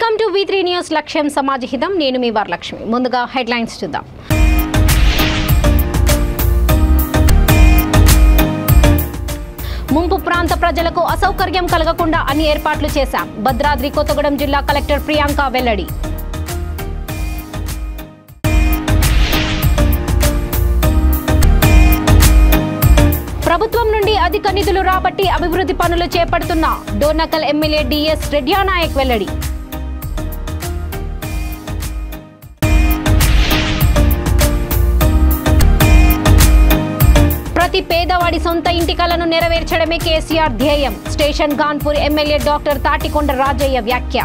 Welcome to V three news లక్ష్యం సమాజహితం నేను మీ వరలక్ష్మి ముందుగా హెడ్లైన్స్ చూద్దాం ముంపు ప్రాంత ప్రజలకు అసౌకర్యం కలగకుండా అన్ని ఏర్పాట్లు చేశాం భద్రాద్రి కొత్తగూడెం జిల్లా కలెక్టర్ ప్రియాంక వెల్లడి ప్రభుత్వం నుండి అధిక నిధులు రాబట్టి అభివృద్ధి పనులు చేపడుతున్న డోర్నకల్ ఎమ్మెల్యే డిఎస్ రెడ్యానాయక్ వెల్లడి ప్రతి పేదవాడి సొంత ఇంటి కలను నెరవేర్చడమే కేసీఆర్ ధ్యేయం station Ghanpur MLA doctor Thatikonda Rajaiah వ్యాఖ్య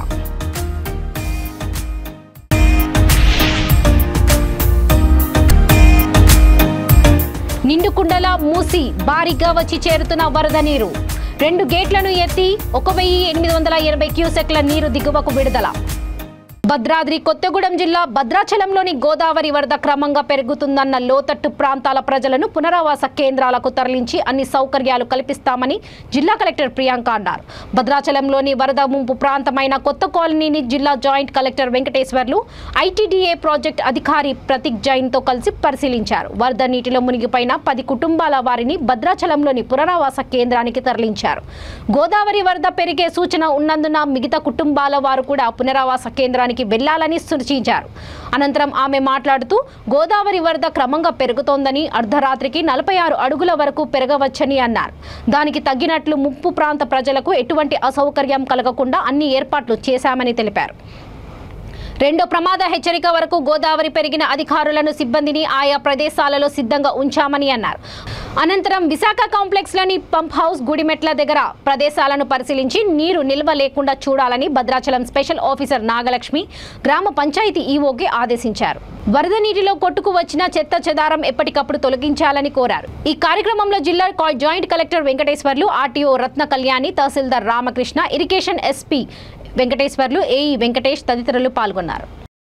నిండుకుండల మూసి భారీగా వచ్చి చేరుతున్న వరద నీరు రెండు గేట్లను ఎత్తి ఒక వెయ్యి ఎనిమిది వందల ఎనభై క్యూసెక్ల నీరు దిగువకు విడుదల భద్రాద్రి కొత్తగూడెం జిల్లా భద్రాచలంలోని గోదావరి వరద క్రమంగా పెరుగుతుందన్న లోతట్టు ప్రాంతాల ప్రజలను పునరావాస కేంద్రాలకు తరలించి అన్ని సౌకర్యాలు కల్పిస్తామని జిల్లా కలెక్టర్ ప్రియాంక అన్నారు భద్రాచలంలోని వరద ముంపు ప్రాంతమైన కొత్త కాలనీని జిల్లా joint collector Venkateswarlu ITDA project అధికారి ప్రతీక్ జైన్తో కలిసి పరిశీలించారు వరద నీటిలో మునిగిపోయిన పది కుటుంబాల వారిని భద్రాచలంలోని పునరావాస కేంద్రానికి తరలించారు గోదావరి వరద పెరిగే సూచన ఉన్నందున మిగతా కుటుంబాల వారు కూడా పునరావాస కేంద్రానికి వెళ్లాలని సూచించారు అనంతరం ఆమె మాట్లాడుతూ గోదావరి వరద క్రమంగా పెరుగుతోందని అర్ధరాత్రికి నలభై ఆరు అడుగుల వరకు పెరగవచ్చని అన్నారు దానికి తగ్గినట్లు ముప్పు ప్రాంత ప్రజలకు ఎటువంటి అసౌకర్యం కలగకుండా అన్ని ఏర్పాట్లు చేశామని తెలిపారు రెండో ప్రమాద హెచ్చరిక వరకు గోదావరి పెరిగిన అధికారులను సిబ్బందిని ఆయా ప్రదేశాలలో సిద్ధంగా ఉంచామని అన్నారు అనంతరం విశాఖ కాంప్లెక్స్లోని పంప్ హౌస్ గుడిమెట్ల దగ్గర ప్రదేశాలను పరిశీలించి నీరు నిల్వ లేకుండా చూడాలని భద్రాచలం స్పెషల్ ఆఫీసర్ నాగలక్ష్మి గ్రామ పంచాయతీ ఈవోకి ఆదేశించారు వరద నీటిలో కొట్టుకు వచ్చిన చెత్త చెదారం ఎప్పటికప్పుడు తొలగించాలని కోరారు ఈ కార్యక్రమంలో జిల్లా కా- joint collector Venkateswarlu RTO Ratna Kalyani తహసీల్దార్ Ramakrishna irrigation SP Venkateswarlu AE Venkatesh తదితరులు పాల్గొన్నారు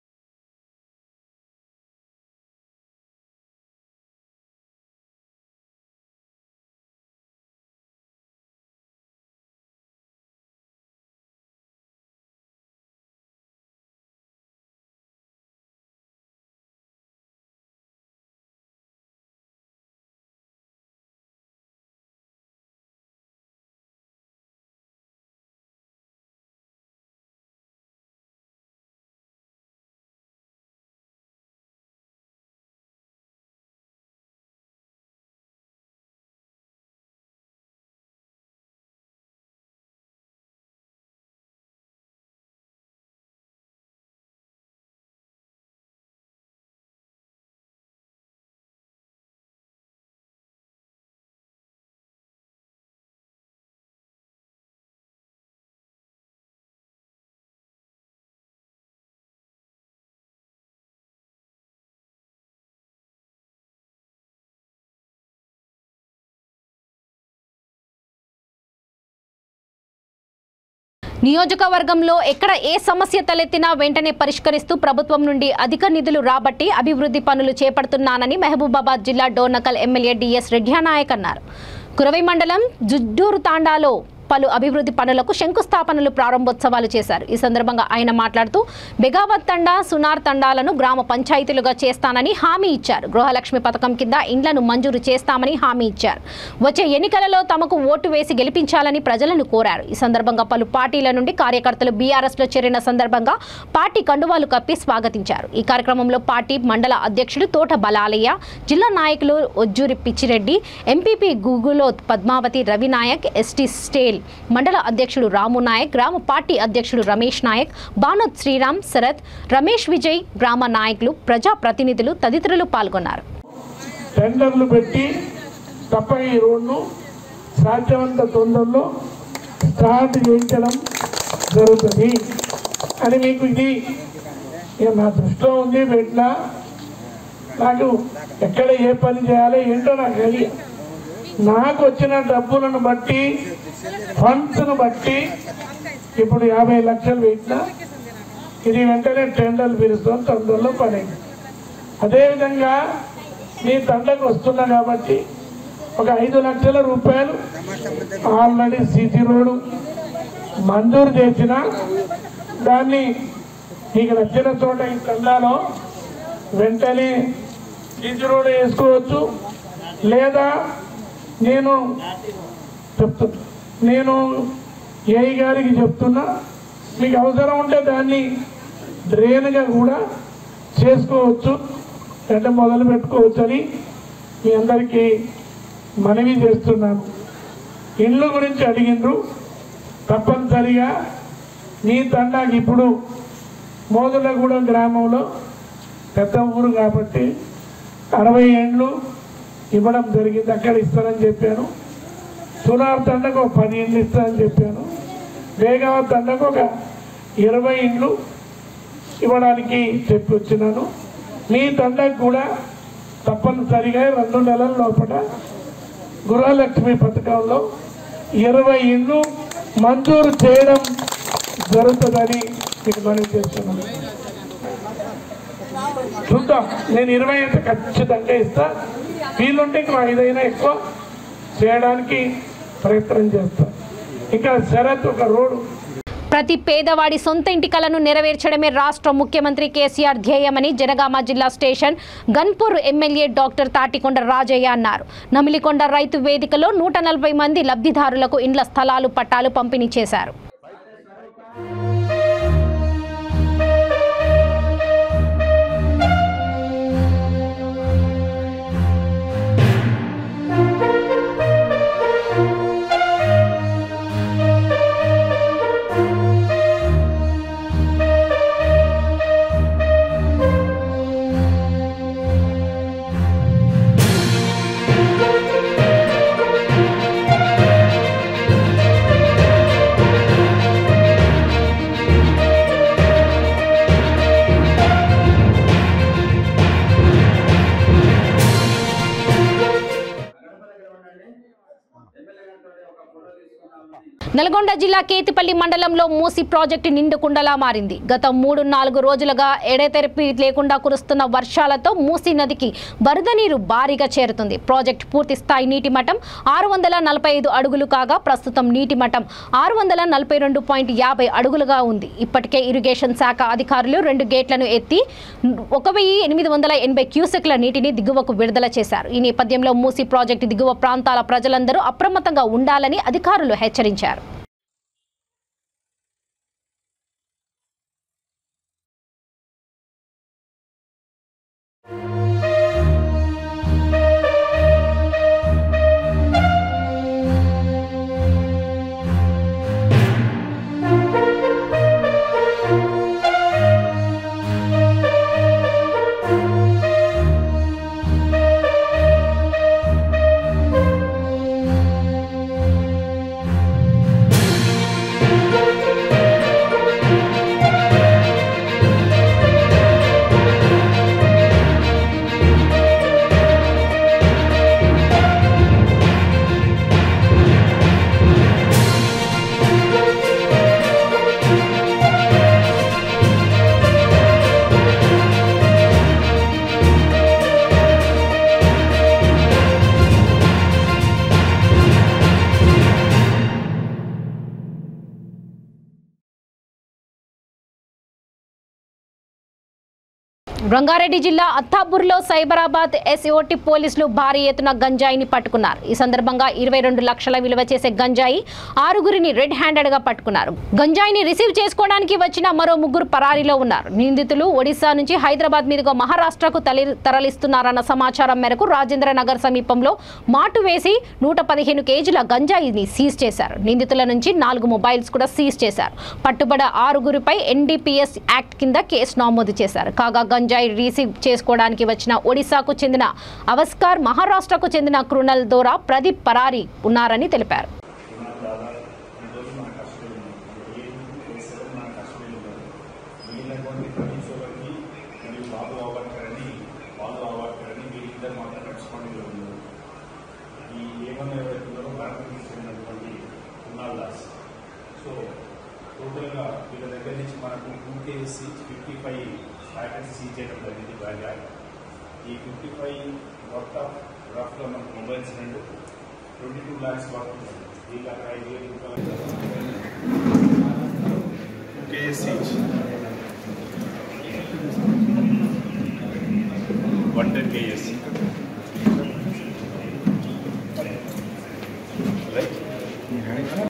నియోజకవర్గంలో ఎక్కడ ఏ సమస్య తలెత్తినా వెంటనే పరిష్కరిస్తూ ప్రభుత్వం నుండి అధిక నిధులు రాబట్టి అభివృద్ధి పనులు చేపడుతున్నానని మహబూబాబాద్ జిల్లా డోర్నకల్ ఎమ్మెల్యే డిఎస్ రెడ్యానాయక్ అన్నారు కురవై మండలం జుడ్డూరు తాండాలో పలు అభివృద్ధి పనులకు శంకుస్థాపనలు ప్రారంభోత్సవాలు చేశారు ఈ సందర్భంగా ఆయన మాట్లాడుతూ బెగావత్ తండా సునార్ తండాలను గ్రామ పంచాయతీలుగా చేస్తానని హామీ ఇచ్చారు గృహలక్ష్మి పథకం కింద ఇండ్లను మంజూరు చేస్తామని హామీ ఇచ్చారు వచ్చే ఎన్నికలలో తమకు ఓటు వేసి గెలిపించాలని ప్రజలను కోరారు ఈ సందర్భంగా పలు పార్టీల నుండి కార్యకర్తలు బీఆర్ఎస్ లో చేరిన సందర్భంగా పార్టీ కండువాలు కప్పి స్వాగతించారు ఈ కార్యక్రమంలో పార్టీ మండల అధ్యక్షుడు తోట బలాలయ్య జిల్లా నాయకులు ఒజ్జూరి పిచ్చిరెడ్డి ఎంపీపీ గూగులో పద్మావతి రవినాయక్ ఎస్టీ స్టేల్ మండల అధ్యక్షుడు రాము నాయక్ గ్రామ పార్టీ అధ్యక్షుడు రమేష్ నాయక్ బానోత్ శ్రీరామ్ శరత్ రమేష్ విజయ్ గ్రామ నాయకులు ప్రజా ప్రతినిధులు తదితరులు పాల్గొన్నారు టెండర్లు పెట్టి తప్ప ఈ రోడ్ను సాధ్యమంత తొందరలో స్టార్ట్ చేయించడం జరుగుతుంది అని మీకు ఇది ఇక నా దృష్టిలో ఉంది పెట్టినా నాకు ఎక్కడ ఏ పని చేయాలి ఏంటో నాకు తెలియదు నాకు వచ్చిన డబ్బులను బట్టి ఫండ్స్ను బట్టి ఇప్పుడు యాభై లక్షలు పెట్టినా ఇది వెంటనే టెండర్లు పిలుస్తాం తొందరలో పని అదేవిధంగా మీ తండ్రికి వస్తున్నా కాబట్టి ఒక ఐదు లక్షల రూపాయలు ఆల్రెడీ సీసీ రోడ్డు మంజూరు చేసిన దాన్ని మీకు నచ్చిన చోట ఈ తండాలో వెంటనే సీసీ రోడ్ వేసుకోవచ్చు లేదా నేను చెప్తున్నా నేను ఏఐ గారికి చెప్తున్నా మీకు అవసరం ఉంటే దాన్ని డ్రైన్గా కూడా చేసుకోవచ్చు అంటే మొదలు పెట్టుకోవచ్చు అని మీ అందరికీ మనవి చేస్తున్నాను ఇళ్ళు గురించి అడిగిండ్రు తప్పనిసరిగా మీ తండాకి ఇప్పుడు మోదులగూడెం గ్రామంలో పెద్ద ఊరు కాబట్టి అరవై ఏండ్లు ఇవ్వడం జరిగింది అక్కడ ఇస్తానని చెప్పాను సునార్ తండకు ఒక పది ఇండ్లు ఇస్తానని చెప్పాను వేగావ తండకు ఒక ఇరవై ఇండ్లు ఇవ్వడానికి చెప్పి వచ్చినాను మీ తండకు కూడా తప్పనిసరిగా రెండు నెలల లోపల గృహలక్ష్మి పథకంలో ఇరవై ఇండ్లు మంజూరు చేయడం జరుగుతుందని మీకు మనం చేస్తున్నాను చూద్దాం నేను ఇరవై అయితే ఖచ్చితంగా ఇస్తా వీలుంటే ఇంకా ఐదైనా ఎక్కువ చేయడానికి ప్రయత్నం చేస్తా ఇంకా శరత్ ఒక రోడ్డు ప్రతి పేదవాడి సొంత ఇంటి కలను నెరవేర్చడమే రాష్ట్ర ముఖ్యమంత్రి కేసీఆర్ ధ్యేయమని జనగామ జిల్లా station Ghanpur MLA doctor Thatikonda Rajaiah అన్నారు నమిలికొండ రైతు వేదికలో నూట నలభై మంది లబ్ధిదారులకు ఇండ్ల స్థలాలు పట్టాలు పంపిణీ చేశారు నల్గొండ జిల్లా కేతిపల్లి మండలంలో మూసి ప్రాజెక్టు నిండు కుండలా మారింది గత మూడు నాలుగు రోజులుగా ఎడతెరిపి లేకుండా కురుస్తున్న వర్షాలతో మూసి నదికి వరద నీరు భారీగా చేరుతుంది ప్రాజెక్టు పూర్తి స్థాయి నీటి మట్టం ఆరు వందల నలభై ఐదు అడుగులు కాగా ప్రస్తుతం నీటి మట్టం ఆరు వందల నలభై రెండు పాయింట్ యాభై అడుగులుగా ఉంది ఇప్పటికే ఇరిగేషన్ శాఖ అధికారులు రెండు గేట్లను ఎత్తి ఒక వెయ్యి ఎనిమిది వందల ఎనభై క్యూసెక్ల నీటిని దిగువకు విడుదల చేశారు ఈ నేపథ్యంలో మూసి ప్రాజెక్టు దిగువ ప్రాంతాల ప్రజలందరూ అప్రమత్తంగా ఉండాలని అధికారులు హెచ్చరించారు రంగారెడ్డి జిల్లా అత్తాపూర్లో సైబరాబాద్ ఎస్ఓటి పోలీసులు భారీ ఎత్తున గంజాయిని పట్టుకున్నారు ఈ సందర్భంగా ఇరవై రెండు లక్షల విలువ చేసే గంజాయి ఆరుగురిని రెడ్ హ్యాండెడ్ గా పట్టుకున్నారు గంజాయిని రిసీవ్ చేసుకోవడానికి వచ్చిన మరో ముగ్గురు పరారీలో ఉన్నారు నిందితులు ఒడిశా నుంచి హైదరాబాద్ మీదుగా మహారాష్ట్రకు తలి తరలిస్తున్నారన్న సమాచారం మేరకు రాజేంద్ర నగర్ సమీపంలో మాటు వేసి నూట పదిహేను కేజీల గంజాయిని సీజ్ చేశారు నిందితుల నుంచి నాలుగు మొబైల్స్ కూడా సీజ్ చేశారు పట్టుబడ ఆరుగురిపై ఎన్డీపీఎస్ యాక్ట్ కింద కేసు నమోదు చేశారు కాగా గంజాయి రిసీవ్ చేసుకోవడానికి వచ్చిన ఒడిశాకు చెందిన అవస్కార్ మహారాష్ట్రకు చెందిన కృణల్ దోరా ప్రదీప్ పరారీ ఉన్నారని తెలిపారు వీళ్ళటువంటి ప్రతిచోళ్ళకి మరియు బాబు అవ్వట్లని బాబు అవ్వట్లని వీళ్ళిద్దరు మాత్రం రెస్పాండింగ్లో ఉన్నారు ఈ ఏమన్నా ఎవరైతున్నారో బ్యాంకు తీసుకున్నటువంటి కునాల్ దాస్ సో టోటల్గా వీళ్ళ దగ్గర నుంచి మనకు two KG fifty five packets seize చేయడం జరిగింది గాంజా ఈ ఫిఫ్టీ ఫైవ్ వర్త్ ఆఫ్ రఫ్లో మనకు మొబైల్స్ రెండు ట్వంటీ టూ ల్యాక్స్ వర్త్ ఉంటుంది వీళ్ళు అక్కడ ఐదు వేలు రూపాయలు kS each. 110 kS. Right?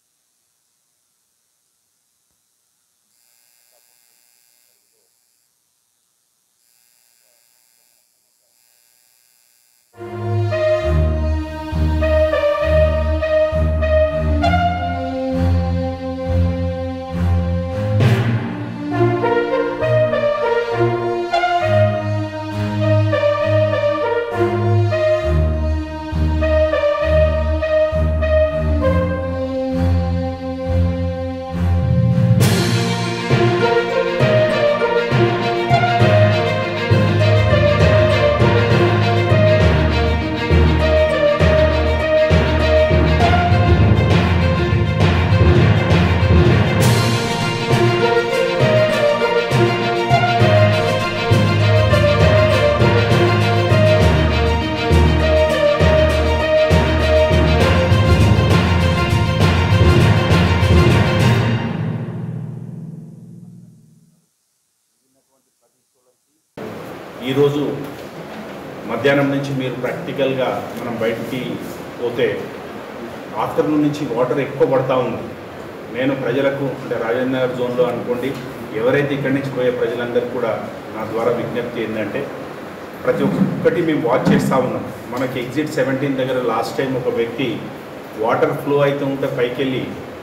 ఈరోజు మధ్యాహ్నం నుంచి మీరు ప్రాక్టికల్గా మనం బయటికి పోతే ఆఫ్టర్నూన్ నుంచి వాటర్ ఎక్కువ పడతా ఉంది నేను ప్రజలకు అంటే రాజేంద్ర నగర్ జోన్లో అనుకోండి ఎవరైతే ఇక్కడి నుంచి పోయే ప్రజలందరికీ కూడా నా ద్వారా విజ్ఞప్తి ఏంటంటే ప్రతి ఒక్కటి మేము వాచ్ చేస్తూ ఉన్నాం మనకి ఎగ్జిట్ సెవెంటీన్ దగ్గర లాస్ట్ టైం ఒక వ్యక్తి వాటర్ ఫ్లో అవుతూ ఉంటే పైకి వెళ్ళి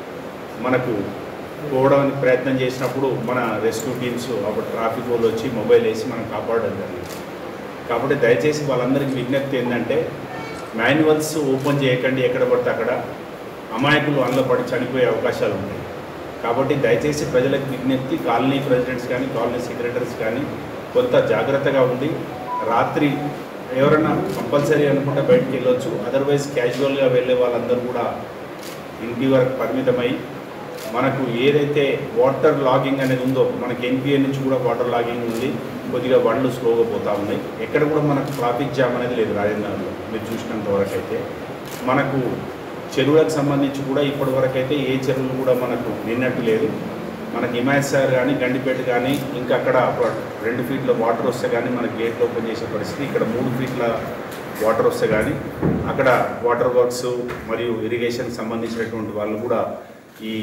మనకు పోవడానికి ప్రయత్నం చేసినప్పుడు మన రెస్క్యూ టీమ్స్ అప్పుడు ట్రాఫిక్ వాళ్ళు వచ్చి మొబైల్ వేసి మనం కాపాడడం జరిగింది కాబట్టి దయచేసి వాళ్ళందరికీ విజ్ఞప్తి ఏంటంటే మాన్యువల్స్ ఓపెన్ చేయకండి ఎక్కడ పడితే అక్కడ అమాయకులు అందులో పడి చనిపోయే అవకాశాలు ఉంటాయి కాబట్టి దయచేసి ప్రజలకు విజ్ఞప్తి కాలనీ ప్రెసిడెంట్స్ కానీ కాలనీ సెక్రటరీస్ కానీ కొంత జాగ్రత్తగా ఉండి రాత్రి ఎవరైనా కంపల్సరీ అనుకుంటే బయటికి వెళ్ళొచ్చు అదర్వైజ్ క్యాజువల్గా వెళ్ళే వాళ్ళందరూ కూడా ఇంటి వరకు పరిమితమై మనకు ఏదైతే వాటర్ లాగింగ్ అనేది ఉందో మనకి ఎన్పిఏ నుంచి కూడా వాటర్ లాగింగ్ ఉంది కొద్దిగా బండ్లు స్లోగా పోతూ ఉన్నాయి ఎక్కడ కూడా మనకు ట్రాఫిక్ జామ్ అనేది లేదు రాజేంద్రలో మీరు చూసినంత వరకు అయితే మనకు చెరువులకు సంబంధించి కూడా ఇప్పటి వరకు అయితే ఏ చెరువులు కూడా మనకు నిన్నట్టు లేదు మనకి హిమాయత్ సార్ కానీ గండిపేట కానీ ఇంకా అక్కడ ఒక రెండు ఫీట్ల వాటర్ వస్తే కానీ మనకి గేట్లు ఓపెన్ చేసే పరిస్థితి ఇక్కడ మూడు ఫీట్ల వాటర్ వస్తే కానీ అక్కడ వాటర్ వర్క్స్ మరియు ఇరిగేషన్ సంబంధించినటువంటి వాళ్ళు కూడా ఈ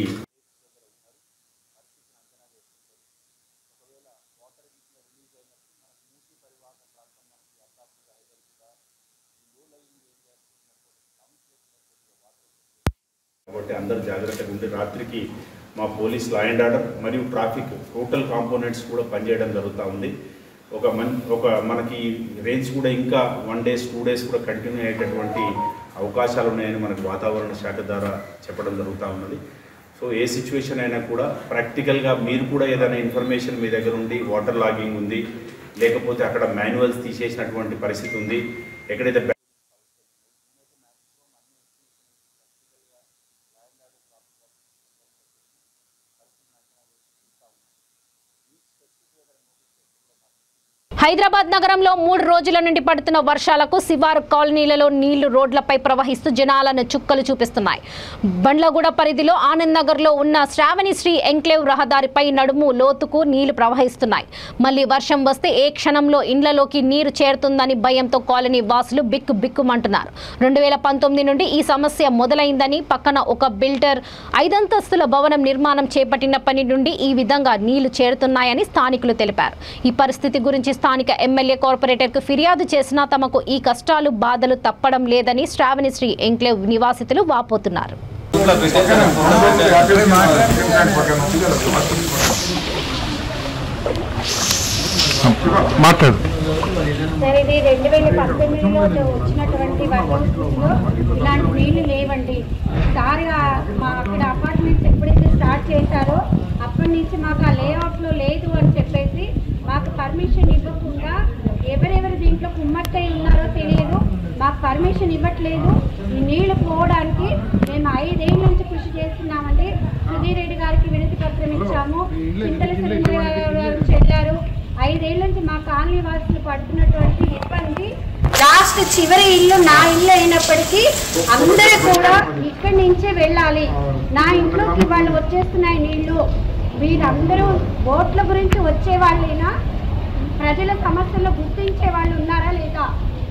కాబట్టి అందరూ జాగ్రత్తగా ఉండి రాత్రికి మా పోలీస్ లా అండ్ ఆర్డర్ మరియు ట్రాఫిక్ టోటల్ కాంపోనెంట్స్ కూడా పనిచేయడం జరుగుతూ ఉంది ఒక మన్ ఒక మనకి రేంజ్ కూడా ఇంకా వన్ డేస్ టూ డేస్ కూడా కంటిన్యూ అయ్యేటటువంటి అవకాశాలు ఉన్నాయని మనకు వాతావరణ శాఖ ద్వారా చెప్పడం జరుగుతూ ఉన్నది సో ఏ సిచ్యువేషన్ అయినా కూడా ప్రాక్టికల్గా మీరు కూడా ఏదైనా ఇన్ఫర్మేషన్ మీ దగ్గర ఉండి వాటర్ లాగింగ్ ఉంది లేకపోతే అక్కడ మాన్యువల్స్ తీసేసినటువంటి పరిస్థితి ఉంది ఎక్కడైతే హైదరాబాద్ నగరంలో మూడు రోజుల నుండి పడుతున్న వర్షాలకు శివారు కాలనీలలో నీళ్లు రోడ్లపై ప్రవహిస్తూ జనాలను చుక్కలు చూపిస్తున్నాయి బండ్లగూడ పరిధిలో ఆనంద్ నగర్లో ఉన్న శ్రావణి శ్రీ ఎంక్లేవ్ రహదారిపై నడుము లోతుకు నీళ్లు ప్రవహిస్తున్నాయి మళ్ళీ వర్షం వస్తే ఏ క్షణంలో ఇండ్లలోకి నీరు చేరుతుందని భయంతో కాలనీ వాసులు బిక్కు బిక్కుమంటున్నారు రెండు వేల పంతొమ్మిది నుండి ఈ సమస్య మొదలైందని పక్కన ఒక బిల్డర్ ఐదంతస్తుల భవనం నిర్మాణం చేపట్టినప్పటి నుండి ఈ విధంగా నీళ్లు చేరుతున్నాయని స్థానికులు తెలిపారు ఈ పరిస్థితి గురించి స్థానిక ఎమ్మెల్యే కార్పొరేటర్కు ఫిర్యాదు చేసినా తమకు ఈ కష్టాలు బాధలు తప్పడం లేదని శ్రావణి శ్రీ ఎంక్లేవ్ నివాసితులు వాపోతున్నారు మాట్లాడు సార్ ఇది రెండు వేల పంతొమ్మిదిలో వచ్చినటువంటి వర్షంలో ఇలాంటి నీళ్లు లేవండి సార్ మా అక్కడ అపార్ట్మెంట్స్ ఎప్పుడైతే స్టార్ట్ చేశారో అప్పటి నుంచి మాకు ఆ లేఅవుట్లో లేదు అని చెప్పేసి మాకు పర్మిషన్ ఇవ్వకుండా ఎవరెవరు దీంట్లో కుమ్మక్కై ఉన్నారో తెలియదు మాకు పర్మిషన్ ఇవ్వట్లేదు ఈ నీళ్లు పోవడానికి మేము ఐదేళ్ళ నుంచి కృషి చేస్తున్నామండి సుధీర్ రెడ్డి గారికి వినతి పత్రం ఇచ్చాము చింతల సురేంద్ర గారు చెల్లారు ఐదేళ్ల నుంచి మా కాలనీ వాసులు పడుతున్నటువంటి ఇబ్బంది లాస్ట్ చివరి ఇల్లు నా ఇల్లు అయినప్పటికీ అందరూ కూడా ఇక్కడి నుంచే వెళ్ళాలి నా ఇంట్లోకి వాళ్ళు వచ్చేస్తున్నాయి నీళ్లు వీరందరూ ఓట్ల గురించి వచ్చే వాళ్ళైనా ప్రజల సమస్యలు గుర్తించే వాళ్ళు ఉన్నారా లేదా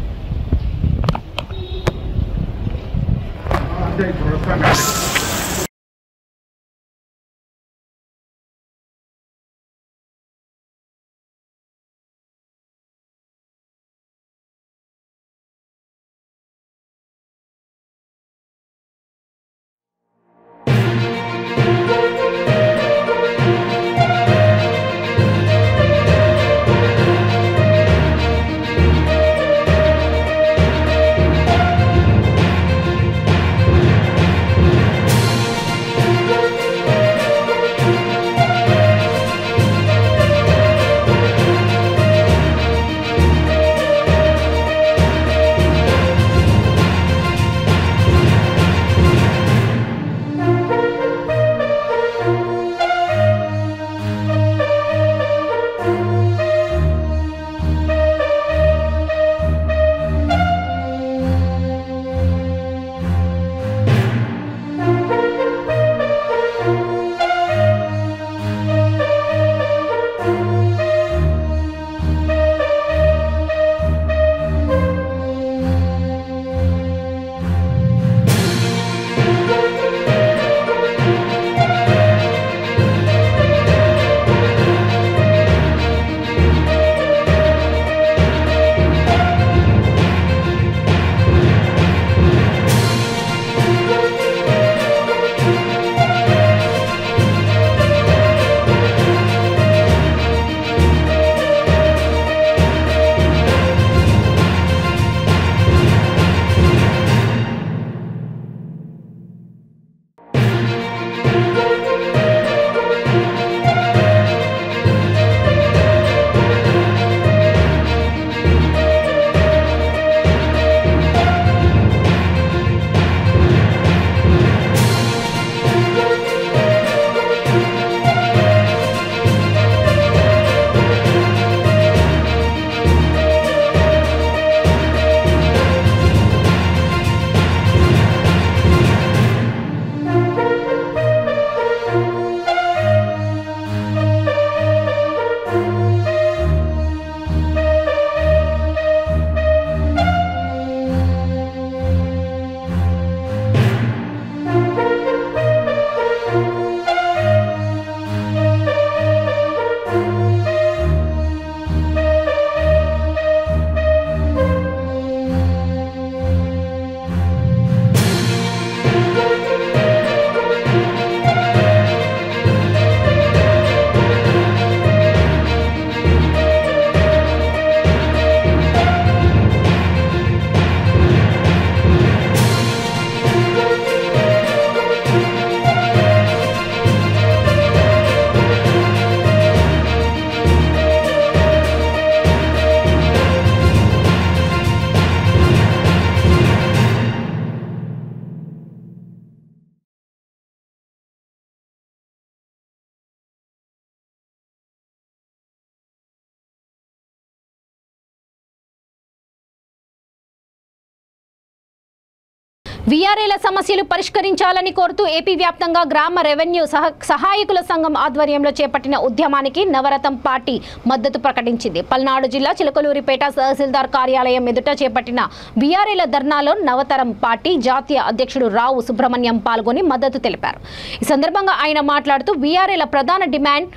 వీఆర్ఏల సమస్యలు పరిష్కరించాలని కోరుతూ ఏపీ వ్యాప్తంగా గ్రామ రెవెన్యూ సహ సహాయకుల సంఘం ఆధ్వర్యంలో చేపట్టిన ఉద్యమానికి నవరతం పార్టీ మద్దతు ప్రకటించింది పల్నాడు జిల్లా చిలకలూరిపేట తహసీల్దార్ కార్యాలయం ఎదుట చేపట్టిన వీఆర్ఏల ధర్నాలో నవతరం పార్టీ జాతీయ అధ్యక్షుడు రావు సుబ్రహ్మణ్యం పాల్గొని మద్దతు తెలిపారు ఈ సందర్భంగా ఆయన మాట్లాడుతూ వీఆర్ఏల ప్రధాన డిమాండ్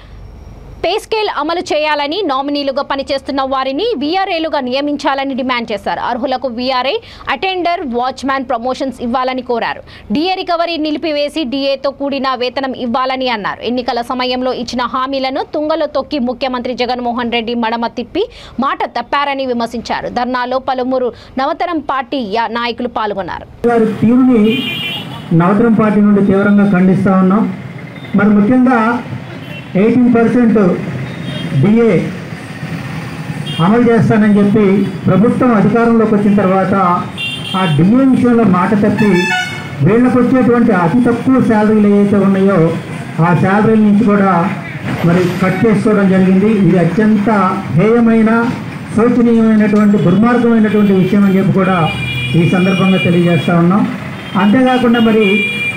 పే స్కేల్ అమలు చేయాలని నామినీలుగా పనిచేస్తున్న వారిని వీఆర్ఏలుగా నియమించాలని డిమాండ్ చేశారు అర్హులకు వీఆర్ఏ అటెండర్ వాచ్మ్యాన్ ప్రమోషన్స్ ఇవ్వాలని కోరారు డిఏ రికవరీ నిలిపివేసి డిఏతో కూడిన వేతనం ఇవ్వాలని అన్నారు ఎన్నికల సమయంలో ఇచ్చిన హామీలను తుంగలో తొక్కి ముఖ్యమంత్రి జగన్మోహన్ రెడ్డి మడమ తిప్పి మాట తప్పారని విమర్శించారు ధర్నాలో పలువురు నవతరం పార్టీ యా- నాయకులు పాల్గొన్నారు వారి తీరుని నవతరం పార్టీ నుండి తీవ్రంగా ఖండిస్తూ ఉన్నాం మరి ముఖ్యంగా ఎయిటీన్ పర్సెంట్ డిఏ అమలు చేస్తానని చెప్పి ప్రభుత్వం అధికారంలోకి వచ్చిన తర్వాత ఆ డిఏ విషయంలో మాట తప్పి వీళ్ళకు వచ్చేటువంటి అతి తక్కువ శాలరీలు ఏవైతే ఉన్నాయో ఆ శాలరీల నుంచి కూడా మరి కట్ చేసుకోవడం జరిగింది ఇది అత్యంత హేయమైన శోచనీయమైనటువంటి దుర్మార్గమైనటువంటి విషయం అని చెప్పి కూడా ఈ సందర్భంగా తెలియజేస్తా ఉన్నాం అంతేకాకుండా మరి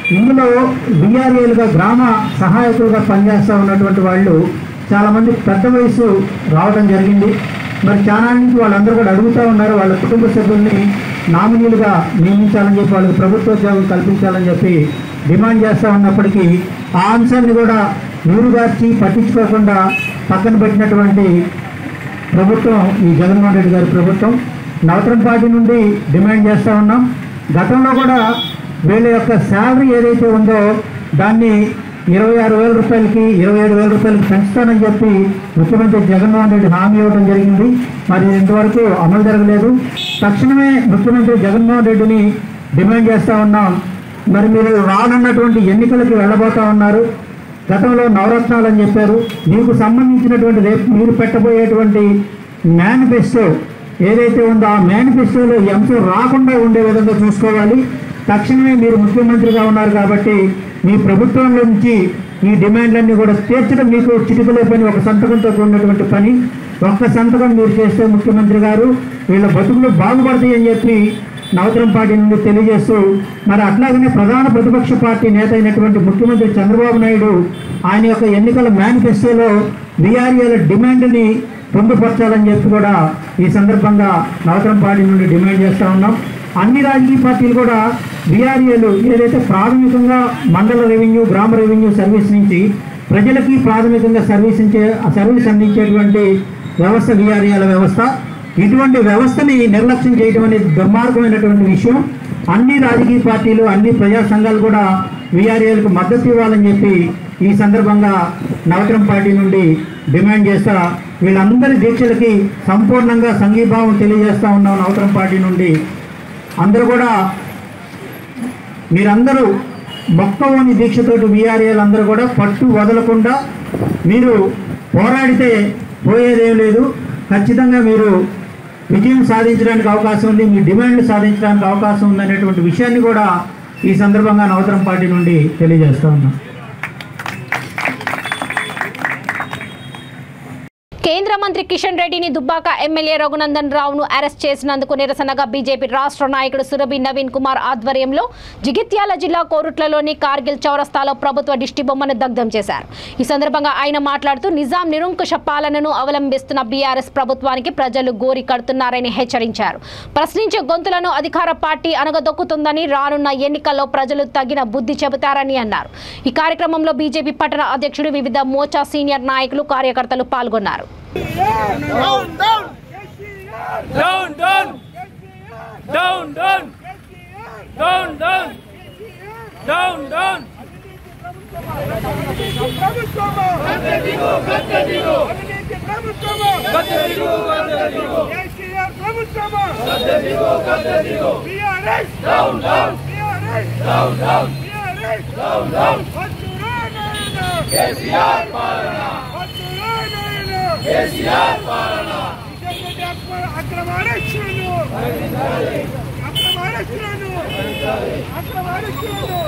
ఇందులో బీఆర్ఏలుగా గ్రామ సహాయకులుగా పనిచేస్తూ ఉన్నటువంటి వాళ్ళు చాలామంది పెద్ద వయసు రావడం జరిగింది మరి చాలా నుంచి వాళ్ళందరూ కూడా అడుగుతూ ఉన్నారు వాళ్ళ కుటుంబ సభ్యుల్ని నామినీలుగా నియమించాలని చెప్పి వాళ్ళకి ప్రభుత్వోద్యోగం కల్పించాలని చెప్పి డిమాండ్ చేస్తూ ఉన్నప్పటికీ ఆ అంశాన్ని కూడా నీరుగార్చి పట్టించుకోకుండా పక్కన పెట్టినటువంటి ప్రభుత్వం ఈ జగన్మోహన్ రెడ్డి గారి ప్రభుత్వం నవతరం పార్టీ నుండి డిమాండ్ చేస్తూ ఉన్నాం గతంలో కూడా వీళ్ళ యొక్క శాలరీ ఏదైతే ఉందో దాన్ని ఇరవై ఆరు వేల రూపాయలకి ఇరవై ఏడు వేల రూపాయలకి పెంచుతానని చెప్పి ముఖ్యమంత్రి జగన్మోహన్ రెడ్డి హామీ ఇవ్వడం జరిగింది మరి ఇంతవరకు అమలు జరగలేదు తక్షణమే ముఖ్యమంత్రి జగన్మోహన్ రెడ్డిని డిమాండ్ చేస్తూ ఉన్నాం మరి మీరు రానున్నటువంటి ఎన్నికలకు వెళ్ళబోతా ఉన్నారు గతంలో నవరత్నాలు అని చెప్పారు మీకు సంబంధించినటువంటి రేపు మీరు పెట్టబోయేటువంటి మేనిఫెస్టో ఏదైతే ఉందో ఆ మేనిఫెస్టోలో ఈ అంశం రాకుండా ఉండే విధంగా చూసుకోవాలి తక్షణమే మీరు ముఖ్యమంత్రిగా ఉన్నారు కాబట్టి మీ ప్రభుత్వం నుంచి ఈ డిమాండ్లన్నీ కూడా తీర్చడం మీకు చిటికలే పని ఒక సంతకంతో కూడినటువంటి పని ఒక్క సంతకం మీరు చేస్తే ముఖ్యమంత్రి గారు వీళ్ళ బతుకులు బాగుపడతాయి అని చెప్పి నవతరం పార్టీ నుండి తెలియజేస్తూ మరి అట్లాగనే ప్రధాన ప్రతిపక్ష పార్టీ నేత అయినటువంటి ముఖ్యమంత్రి చంద్రబాబు నాయుడు ఆయన యొక్క ఎన్నికల మేనిఫెస్టోలో బీఆర్ఏల డిమాండ్ని పొందుపరచాలని చెప్పి కూడా ఈ సందర్భంగా నవతరం పార్టీ నుండి డిమాండ్ చేస్తూ ఉన్నాం అన్ని రాజకీయ పార్టీలు కూడా బీఆర్ఏలు ఏదైతే ప్రాథమికంగా మండల రెవెన్యూ గ్రామ రెవెన్యూ సర్వీస్ నుంచి ప్రజలకి ప్రాథమికంగా సర్వీస్ ఇచ్చే సర్వీస్ అందించేటువంటి వ్యవస్థ బీఆర్ఏల వ్యవస్థ ఇటువంటి వ్యవస్థని నిర్లక్ష్యం చేయడం అనేది దుర్మార్గమైనటువంటి విషయం అన్ని రాజకీయ పార్టీలు అన్ని ప్రజా సంఘాలు కూడా వీఆర్ఏలకు మద్దతు ఇవ్వాలని చెప్పి ఈ సందర్భంగా నవతరం పార్టీ నుండి డిమాండ్ చేస్తా వీళ్ళందరి దీక్షలకి సంపూర్ణంగా సంఘీభావం తెలియజేస్తా ఉన్నాం నవతరం పార్టీ నుండి అందరూ కూడా మీరందరూ మొక్కవోని దీక్షతోటి వీఆర్ఏలు అందరూ కూడా పట్టు వదలకుండా మీరు పోరాడితే పోయేదేం లేదు ఖచ్చితంగా మీరు విజయం సాధించడానికి అవకాశం ఉంది మీ డిమాండ్లు సాధించడానికి అవకాశం ఉందనేటువంటి విషయాన్ని కూడా ఈ సందర్భంగా నవతరం పార్టీ నుండి తెలియజేస్తా ఉన్నాం కేంద్ర మంత్రి కిషన్ రెడ్డిని దుబ్బాక ఎమ్మెల్యే రఘునందన్ రావును అరెస్ట్ చేసినందుకు నిరసనగా బీజేపీ రాష్ట్ర నాయకుడు సురభి నవీన్ కుమార్ ఆధ్వర్యంలో జగిత్యాల జిల్లా కోరుట్లలోని కార్గిల్ చౌరస్తాలో ప్రభుత్వ దిష్టి బొమ్మను దగ్ధం చేశారు ఈ సందర్భంగా ఆయన మాట్లాడుతూ నిజాం నిరంకుశ పాలనను అవలంబిస్తున్న బీఆర్ఎస్ ప్రభుత్వానికి ప్రజలు గోరి కడుతున్నారని హెచ్చరించారు ప్రశ్నించే గొంతులను అధికార పార్టీ అనగదొక్కుతుందని రానున్న ఎన్నికల్లో ప్రజలు తగిన బుద్ధి చెబుతారని అన్నారు ఈ కార్యక్రమంలో బీజేపీ పట్టణ అధ్యక్షుడు వివిధ మోర్చా సీనియర్ నాయకులు కార్యకర్తలు పాల్గొన్నారు down, down, down, down, down, down, down, down, down, down. అక్రమారక్షణను అక్రమారక్షణను అక్రమారక్షణను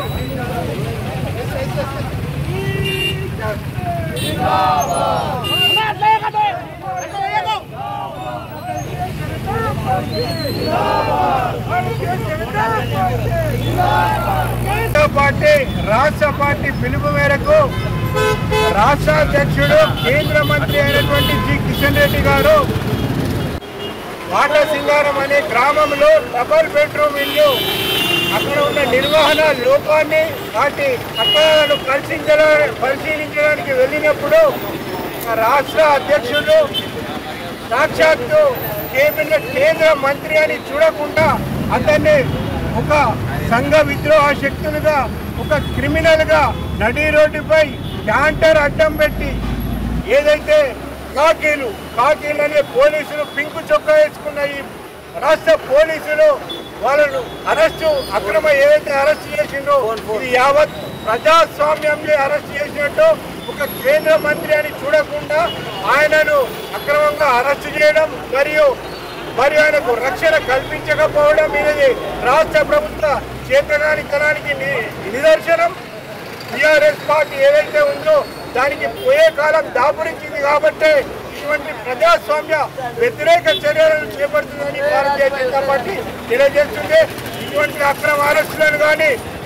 పార్టీ రాష్ట్ర పార్టీ పిలుపు మేరకు రాష్ట్ర అధ్యక్షుడు కేంద్ర మంత్రి అయినటువంటి జి కిషన్ రెడ్డి గారు వాటసింగారం అనే గ్రామంలో డబల్ బెడ్రూమ్ ఇల్లు అక్కడ ఉన్న నిర్వహణ లోపాన్ని వాటి అక్కలను పరిశీలించడానికి పరిశీలించడానికి వెళ్ళినప్పుడు ఆ రాష్ట్ర అధ్యక్షుడు సాక్షాత్తు కేబినెట్ కేంద్ర మంత్రి అని చూడకుండా అతన్ని ఒక సంఘ విద్రోహ శక్తులుగా ఒక క్రిమినల్గా నడి రోడ్డుపై క్యాంటర్ అడ్డం పెట్టి ఏదైతే కాకీలు కాకీలు అనే పోలీసులు పింకు చొక్కా వేసుకున్న ఈ రాష్ట్ర పోలీసులు వాళ్ళను అరెస్టు అక్రమ ఏదైతే అరెస్ట్ చేసిందో ఇది యావత్ ప్రజాస్వామ్యంలో అరెస్ట్ చేసినట్టు ఒక కేంద్ర మంత్రి అని చూడకుండా ఆయనను అక్రమంగా అరెస్ట్ చేయడం మరియు మరియు ఆయనకు రక్షణ కల్పించకపోవడం అనేది రాష్ట్ర ప్రభుత్వ చేతనానికనానికి ని- నిదర్శనం టిఆర్ఎస్ పార్టీ ఏదైతే ఉందో దానికి పోయే కాలం దాపురించింది కాబట్టి ఇటువంటి ప్రజాస్వామ్య వ్యతిరేక చర్యలను చేపడుతుందని భారతీయ జనతా పార్టీ తెలియజేస్తుంది ఇటువంటి అక్రమ అరెస్టులను కానీ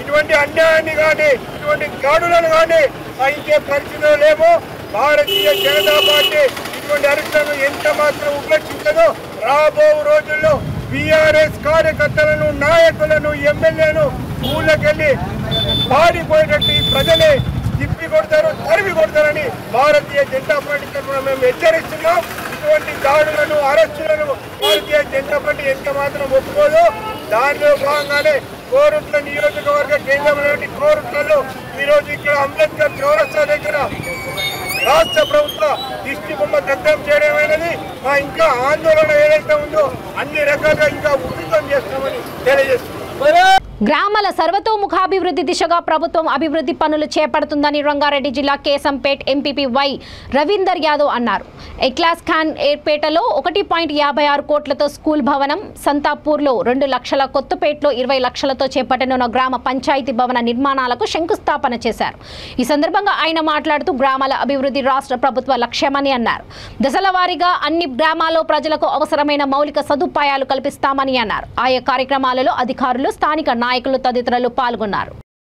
ఇటువంటి అన్యాయాన్ని కానీ ఇటువంటి దాడులను కానీ సహించే పరిస్థితులు లేవు భారతీయ జనతా పార్టీ ఇటువంటి అరెస్టులను ఎంత మాత్రం ఉపేక్షించదో రాబో రోజుల్లో బీఆర్ఎస్ కార్యకర్తలను నాయకులను ఎమ్మెల్యేను ఊళ్ళకెళ్ళి పాడిపోయేటట్టు ఈ ప్రజలే తిప్పి కొడతారు తరిమి కొడతారని భారతీయ జనతా పార్టీ తరఫున మేము హెచ్చరిస్తున్నాం ఇటువంటి దాడులను అరెస్టులను భారతీయ జనతా పార్టీ ఎంత మాత్రం ఒప్పుకోదు దానిలో భాగంగానే కోరుట్ల నియోజకవర్గ కేంద్రంలోని కోరుట్లలో ఈరోజు ఇక్కడ అంబేద్కర్ చౌరస్తా దగ్గర రాష్ట్ర ప్రభుత్వ దిష్టి బొమ్మ దగ్ధం చేయడమైనది మా ఇంకా ఆందోళన ఏదైతే ఉందో అన్ని రకాలుగా ఇంకా ఉధృతం చేస్తామని తెలియజేస్తున్నాం గ్రామాల సర్వతోముఖాభివృద్ధి దిశగా ప్రభుత్వం అభివృద్ధి పనులు చేపడుతుందని రంగారెడ్డి జిల్లా కేశంపేట్ ఎంపీపీ వై రవీందర్ యాదవ్ అన్నారు ఎక్లాస్ ఖాన్ ఏర్పేటలో ఒకటి పాయింట్ యాభై ఆరు కోట్లతో స్కూల్ భవనం సంతాపూర్లో రెండు లక్షల కొత్తపేటలో ఇరవై లక్షలతో చేపట్టనున్న గ్రామ పంచాయతీ భవన నిర్మాణాలకు శంకుస్థాపన చేశారు ఈ సందర్భంగా ఆయన మాట్లాడుతూ గ్రామాల అభివృద్ధి రాష్ట్ర ప్రభుత్వ లక్ష్యమని అన్నారు దశల వారీగా అన్ని గ్రామాల్లో ప్రజలకు అవసరమైన మౌలిక సదుపాయాలు కల్పిస్తామని అన్నారు ఆయా కార్యక్రమాలలో అధికారులు స్థానిక నాయకులు తదితరులు పాల్గొన్నారు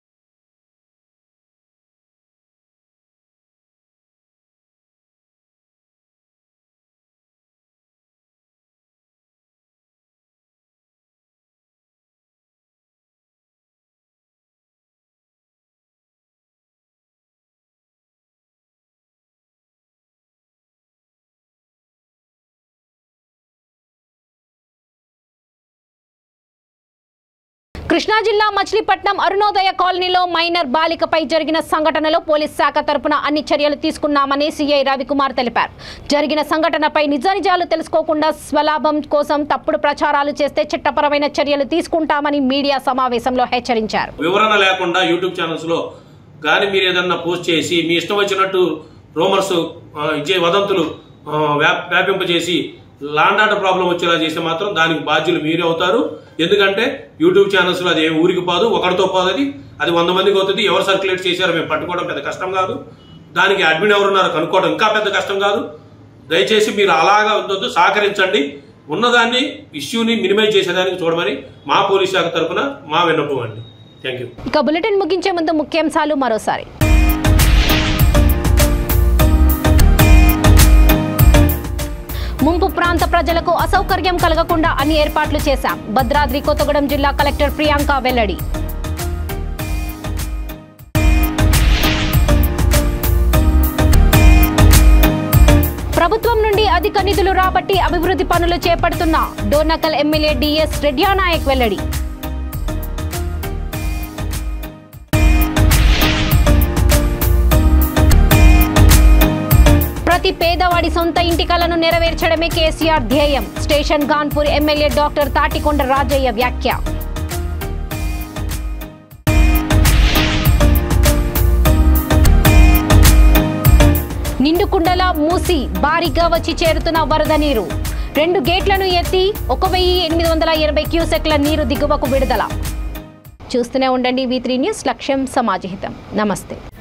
కృష్ణా జిల్లా మచిలీపట్నం అరుణోదయ కాలనీలో మైనర్ బాలికపై జరిగిన సంఘటనలో పోలీస్ శాఖ తరపున అన్ని చర్యలు తీసుకున్నామని సీఐ రవికుమార్ తెలిపారు జరిగిన సంఘటనపై నిజానిజాలు తెలుసుకోకుండా స్వలాభం కోసం తప్పుడు ప్రచారాలు చేస్తే చట్టపరమైన చర్యలు తీసుకుంటామని మీడియా సమావేశంలో హెచ్చరించారు వివరణ లేకుండా యూట్యూబ్ ఛానల్స్ లో కానీ మీరు ఏదన్నా పోస్ట్ చేసి మీ ఇష్టం వచ్చినట్టు రోమర్స్ ఆ, ఇచ్చే వదంతులు ఆ, వ్యాప్- వ్యాపింపజేసి లాండ్ ఆర్డర్ ప్రాబ్లం వచ్చేలా చేస్తే మాత్రం దానికి బాధ్యులు మీరే అవుతారు ఎందుకంటే యూట్యూబ్ ఛానల్స్ లో అది ఏ ఊరికి పోదు ఒకరితో పోదు అది అది వంద మందికి అవుతుంది ఎవరు సర్క్యులేట్ చేశారో మేము పట్టుకోవడం పెద్ద కష్టం కాదు దానికి అడ్మిన్ ఎవరున్నారో కనుక్కోవడం ఇంకా పెద్ద కష్టం కాదు దయచేసి మీరు అలాగా ఉండొద్దు సహకరించండి ఉన్నదాన్ని ఇష్యూని మినిమైజ్ చేసేదానికి చూడమని మా పోలీస్ శాఖ తరపున మా విన్నపం అండి థ్యాంక్ యూ ఇక బులెటిన్ ముగించే ముందు ముఖ్యాంశాలు మరోసారి ముంపు ప్రాంత ప్రజలకు అసౌకర్యం కలగకుండా అన్ని ఏర్పాట్లు చేశాం భద్రాద్రి కొత్తగూడెం జిల్లా కలెక్టర్ ప్రియాంక వెల్లడి ప్రభుత్వం నుండి అధిక నిధులు రాబట్టి అభివృద్ధి పనులు చేపడుతున్న డోర్నకల్ ఎమ్మెల్యే డిఎస్ రెడ్యానాయక్ వెల్లడి ప్రతి పేదవాడి సొంత ఇంటి కలను నెరవేర్చడమే కేసీఆర్ ధ్యేయం station Ghanpur MLA doctor Thatikonda Rajaiah వ్యాఖ్య నిండుకుండల మూసి భారీగా వచ్చి చేరుతున్న వరద నీరు రెండు గేట్లను ఎత్తి ఒక వెయ్యి ఎనిమిది వందల ఎనభై క్యూసెక్ల నీరు దిగువకు విడుదల చూస్తూనే ఉండండి వి త్రీ న్యూస్ లక్ష్యం సమాజహితం నమస్తే